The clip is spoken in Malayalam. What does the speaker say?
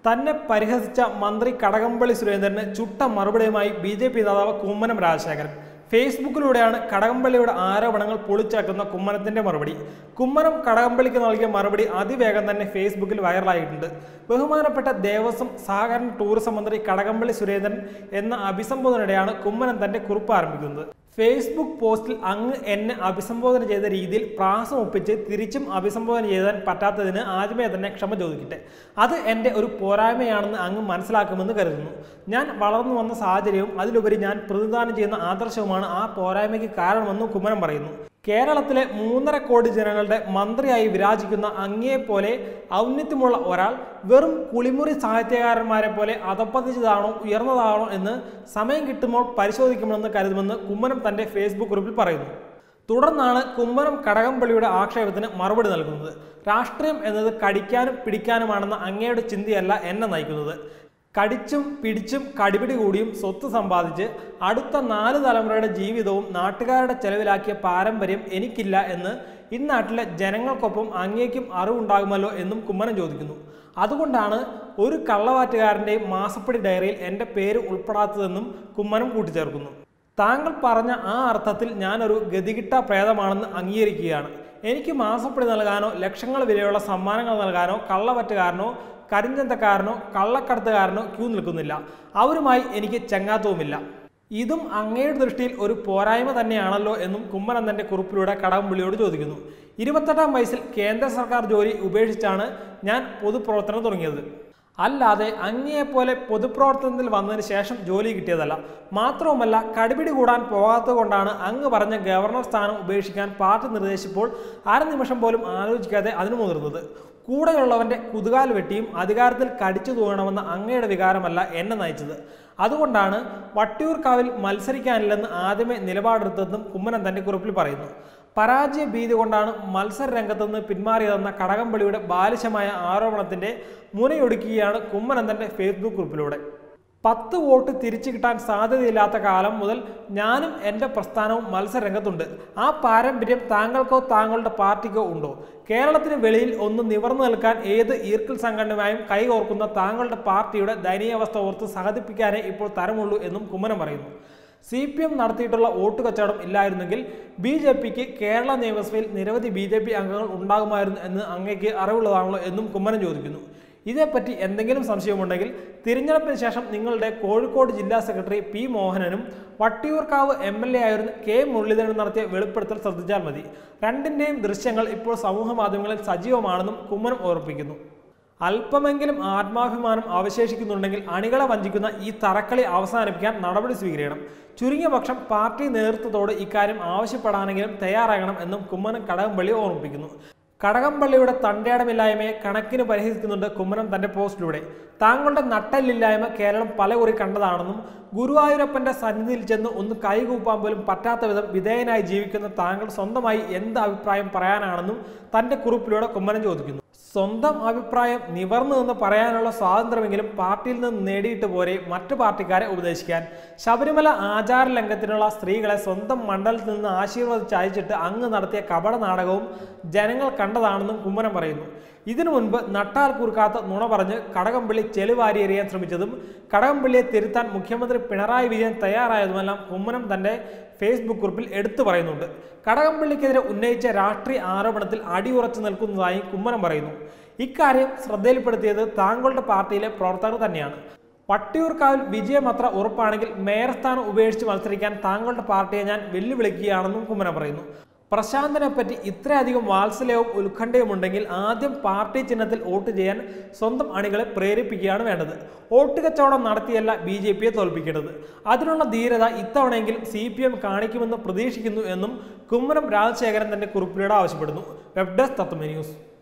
തന്നെ പരിഹസിച്ച മന്ത്രി കടകംപള്ളി സുരേന്ദ്രന് ചുട്ട മറുപടിയുമായി ബി ജെ പി നേതാവ് കുമ്മനം രാജശേഖരൻ ഫേസ്ബുക്കിലൂടെയാണ് കടകംപള്ളിയുടെ ആരോപണങ്ങൾ പൊളിച്ചാക്കുന്ന കുമ്മനത്തിന്റെ മറുപടി കുമ്മനം കടകംപള്ളിക്ക് നൽകിയ മറുപടി അതിവേഗം തന്നെ ഫേസ്ബുക്കിൽ വൈറലായിട്ടുണ്ട് ബഹുമാനപ്പെട്ട ദേവസ്വം സഹകരണ ടൂറിസം മന്ത്രി കടകംപള്ളി സുരേന്ദ്രൻ എന്ന അഭിസംബോധനയുടെയാണ് കുമ്മനം തന്റെ കുറിപ്പ് ആരംഭിക്കുന്നത് ഫേസ്ബുക്ക് പോസ്റ്റിൽ അങ്ങ് എന്നെ അഭിസംബോധന ചെയ്ത രീതിയിൽ പ്രാസം ഒപ്പിച്ച് തിരിച്ചും അഭിസംബോധന ചെയ്യാൻ പറ്റാത്തതിന് ആദ്യമേ തന്നെ ക്ഷമ ചോദിക്കട്ടെ അത് എൻ്റെ ഒരു പോരായ്മയാണെന്ന് അങ്ങ് മനസ്സിലാക്കുമെന്ന് കരുതുന്നു ഞാൻ വളർന്നു വന്ന സാഹചര്യവും അതിലുപരി ഞാൻ പ്രതിദാനം ചെയ്യുന്ന ആദർശവുമാണ് ആ പോരായ്മയ്ക്ക് കാരണമെന്നും കുമ്മനം പറയുന്നു കേരളത്തിലെ മൂന്നര കോടി ജനങ്ങളുടെ മന്ത്രിയായി വിരാജിക്കുന്ന അങ്ങയെപ്പോലെ ഔന്നത്യമുള്ള ഒരാൾ വെറും കുളിമുറി സാഹിത്യകാരന്മാരെ പോലെ അധപ്പതിച്ചതാണോ ഉയർന്നതാണോ എന്ന് സമയം കിട്ടുമ്പോൾ പരിശോധിക്കുമെന്ന് കരുതുമെന്ന് കുമ്മനം തന്റെ ഫേസ്ബുക്ക് കുറിപ്പിൽ പറയുന്നു തുടർന്നാണ് കുമ്മനം കടകംപള്ളിയുടെ ആക്ഷേപത്തിന് മറുപടി നൽകുന്നത് രാഷ്ട്രീയം എന്നത് കടിക്കാനും പിടിക്കാനുമാണെന്ന അങ്ങയുടെ ചിന്തയല്ല എന്നെ നയിക്കുന്നത് കടിച്ചും പിടിച്ചും കടിപിടി കൂടിയും സ്വത്ത് സമ്പാദിച്ച് അടുത്ത നാല് തലമുറയുടെ ജീവിതവും നാട്ടുകാരുടെ ചെലവിലാക്കിയ പാരമ്പര്യം എനിക്കില്ല എന്ന് ഇന്നാട്ടിലെ ജനങ്ങൾക്കൊപ്പം അങ്ങേക്കും അറിവുണ്ടാകുമല്ലോ എന്നും കുമ്മനം ചോദിക്കുന്നു അതുകൊണ്ടാണ് ഒരു കള്ളവാറ്റുകാരൻ്റെയും മാസപ്പടി ഡയറിയിൽ എൻ്റെ പേര് ഉൾപ്പെടാത്തതെന്നും കുമ്മനം കൂട്ടിച്ചേർക്കുന്നു താങ്കൾ പറഞ്ഞ ആ അർത്ഥത്തിൽ ഞാനൊരു ഗതികിട്ട പ്രേതമാണെന്ന് അംഗീകരിക്കുകയാണ് എനിക്ക് മാസപ്പടി നൽകാനോ ലക്ഷങ്ങൾ വിലയുള്ള സമ്മാനങ്ങൾ നൽകാനോ കള്ളവറ്റുകാരനോ കരിഞ്ചന്തക്കാരനോ കള്ളക്കടത്തുകാരനോ ക്യൂ നിൽക്കുന്നില്ല അവരുമായി എനിക്ക് ചങ്ങാത്തവുമില്ല ഇതും അങ്ങയുടെ ദൃഷ്ടിയിൽ ഒരു പോരായ്മ തന്നെയാണല്ലോ എന്നും കുമ്മനം തന്റെ കുറിപ്പിലൂടെ കടകംപള്ളിയോട് ചോദിക്കുന്നു ഇരുപത്തെട്ടാം വയസ്സിൽ കേന്ദ്ര സർക്കാർ ജോലി ഉപേക്ഷിച്ചാണ് ഞാൻ പൊതുപ്രവർത്തനം തുടങ്ങിയത് അല്ലാതെ അങ്ങയെപ്പോലെ പൊതുപ്രവർത്തനത്തിൽ വന്നതിന് ശേഷം ജോലി കിട്ടിയതല്ല മാത്രവുമല്ല കടിപിടി കൂടാൻ പോകാത്തത് കൊണ്ടാണ് അങ്ങ് പറഞ്ഞ ഗവർണർ സ്ഥാനം ഉപേക്ഷിക്കാൻ പാർട്ടി നിർദ്ദേശിച്ചപ്പോൾ അരനിമിഷം പോലും ആലോചിക്കാതെ അതിനു മുതിർന്നത് കൂടെയുള്ളവന്റെ കുതുകാൽ വെട്ടിയും അധികാരത്തിൽ കടിച്ചു തൂങ്ങണമെന്ന അങ്ങയുടെ വികാരമല്ല എന്നെ നയിച്ചത് അതുകൊണ്ടാണ് വട്ടിയൂർക്കാവിൽ മത്സരിക്കാനില്ലെന്ന് ആദ്യമേ നിലപാടെടുത്തതെന്നും കുമ്മനം തന്റെ കുറിപ്പിൽ പറയുന്നു പരാജയ ഭീതി കൊണ്ടാണ് മത്സര രംഗത്ത് നിന്ന് പിന്മാറിയതെന്ന കടകംപള്ളിയുടെ ബാലിശമായ ആരോപണത്തിന്റെ മുനയൊടുക്കുകയാണ് കുമ്മനം തന്റെ ഫേസ്ബുക്ക് കുറിപ്പിലൂടെ പത്ത് വോട്ട് തിരിച്ചു കിട്ടാൻ സാധ്യതയില്ലാത്ത കാലം മുതൽ ഞാനും എൻ്റെ പ്രസ്ഥാനവും മത്സരരംഗത്തുണ്ട് ആ പാരമ്പര്യം താങ്കൾക്കോ താങ്കളുടെ പാർട്ടിക്കോ ഉണ്ടോ കേരളത്തിന് വെളിയിൽ ഒന്ന് നിവർന്നു നിൽക്കാൻ ഏത് ഈർക്കിൽ സംഘടനയുമായും കൈകോർക്കുന്ന താങ്കളുടെ പാർട്ടിയുടെ ദയനീയാവസ്ഥ ഓർത്ത് സഹതിപ്പിക്കാനേ ഇപ്പോൾ തരമുള്ളൂ എന്നും കുമ്മനം പറയുന്നു സി പി എം നടത്തിയിട്ടുള്ള വോട്ട് കച്ചവടം ഇല്ലായിരുന്നെങ്കിൽ ബി ജെ പിക്ക് കേരള നിയമസഭയിൽ നിരവധി ബി ജെ പി അംഗങ്ങൾ ഉണ്ടാകുമായിരുന്നു എന്ന് അങ്ങേക്ക് അറിവുള്ളതാണല്ലോ എന്നും കുമ്മനം ചോദിക്കുന്നു ഇതേപ്പറ്റി എന്തെങ്കിലും സംശയമുണ്ടെങ്കിൽ തിരഞ്ഞെടുപ്പിന് ശേഷം നിങ്ങളുടെ കോഴിക്കോട് ജില്ലാ സെക്രട്ടറി പി മോഹനനും വട്ടിയൂർക്കാവ് എം എൽ എ ആയിരുന്ന കെ മുരളീധരനും നടത്തിയ വെളിപ്പെടുത്തൽ ശ്രദ്ധിച്ചാൽ മതി രണ്ടിൻ്റെയും ദൃശ്യങ്ങൾ ഇപ്പോൾ സമൂഹ മാധ്യമങ്ങളിൽ സജീവമാണെന്നും കുമ്മനം ഓർപ്പിക്കുന്നു അല്പമെങ്കിലും ആത്മാഭിമാനം അവശേഷിക്കുന്നുണ്ടെങ്കിൽ അണികളെ വഞ്ചിക്കുന്ന ഈ തറക്കളി അവസാനിപ്പിക്കാൻ നടപടി സ്വീകരിക്കണം ചുരുങ്ങിയ പക്ഷം പാർട്ടി നേതൃത്വത്തോട് ഇക്കാര്യം ആവശ്യപ്പെടാനെങ്കിലും തയ്യാറാകണം എന്നും കുമ്മനം കടകംപള്ളി ഓർമ്മിപ്പിക്കുന്നു കടകംപള്ളിയുടെ തണ്ടേടമില്ലായ്മയെ കണക്കിന് പരിഹസിക്കുന്നുണ്ട് കുമ്മനം തന്റെ പോസ്റ്റിലൂടെ താങ്കളുടെ നട്ടല്ലില്ലായ്മ കേരളം പലകുറി കണ്ടതാണെന്നും ഗുരുവായൂരപ്പന്റെ സന്നിധിയിൽ ചെന്ന് ഒന്ന് കൈകൂപ്പാൻ പോലും പറ്റാത്ത വിധം വിധേയനായി ജീവിക്കുന്ന താങ്കൾ സ്വന്തമായി എന്ത് അഭിപ്രായം പറയാനാണെന്നും തന്റെ കുറിപ്പിലൂടെ കുമ്മനം ചോദിക്കുന്നു സ്വന്തം അഭിപ്രായം നിവർന്നു നിന്ന് പറയാനുള്ള സ്വാതന്ത്ര്യമെങ്കിലും പാർട്ടിയിൽ നിന്ന് നേടിയിട്ട് പോരെ മറ്റു പാർട്ടിക്കാരെ ഉപദേശിക്കാൻ ശബരിമല ആചാര ലംഘനത്തിനുള്ള സ്ത്രീകളെ സ്വന്തം മണ്ഡലത്തിൽ നിന്ന് ആശീർവദിച്ച് അയച്ചിട്ട് അങ്ങ് നടത്തിയ കപട നാടകവും ജനങ്ങൾ കണ്ടതാണെന്നും കുമ്മനം പറയുന്നു ഇതിനു മുൻപ് നട്ടാൽ കുറുക്കാത്ത നുണ പറഞ്ഞ് കടകംപള്ളി ചെലുവാരി എറിയാൻ ശ്രമിച്ചതും കടകംപള്ളിയെ തിരുത്താൻ മുഖ്യമന്ത്രി പിണറായി വിജയൻ തയ്യാറായതുമെല്ലാം കുമ്മനം തന്റെ ഫേസ്ബുക്ക് കുറിപ്പിൽ എടുത്തു പറയുന്നുണ്ട് കടകംപള്ളിക്കെതിരെ ഉന്നയിച്ച രാഷ്ട്രീയ ആരോപണത്തിൽ അടിയുറച്ചു നിൽക്കുന്നതായി കുമ്മനം പറയുന്നു ഇക്കാര്യം ശ്രദ്ധയിൽപ്പെടുത്തിയത് താങ്കളുടെ പാർട്ടിയിലെ പ്രവർത്തകർ തന്നെയാണ് വട്ടിയൂർക്കാവിൽ വിജയം അത്ര ഉറപ്പാണെങ്കിൽ മേയർ സ്ഥാനം ഉപേക്ഷിച്ച് മത്സരിക്കാൻ താങ്കളുടെ പാർട്ടിയെ ഞാൻ വെല്ലുവിളിക്കുകയാണെന്നും കുമ്മനം പറയുന്നു പ്രശാന്തനെ പറ്റി ഇത്രയധികം വാത്സല്യവും ഉത്കണ്ഠയും ഉണ്ടെങ്കിൽ ആദ്യം പാർട്ടി ചിഹ്നത്തിൽ വോട്ട് ചെയ്യാൻ സ്വന്തം അണികളെ പ്രേരിപ്പിക്കുകയാണ് വേണ്ടത് വോട്ട് കച്ചവടം നടത്തിയല്ല ബി ജെ പിയെ തോൽപ്പിക്കേണ്ടത് അതിനുള്ള ധീരത ഇത്തവണയെങ്കിലും സി പി എം കാണിക്കുമെന്ന് പ്രതീക്ഷിക്കുന്നു എന്നും കുമ്മനം രാജശേഖരൻ തന്റെ കുറിപ്പിലൂടെ ആവശ്യപ്പെടുന്നു വെബ് ഡെസ്ക് തത്വമേ ന്യൂസ്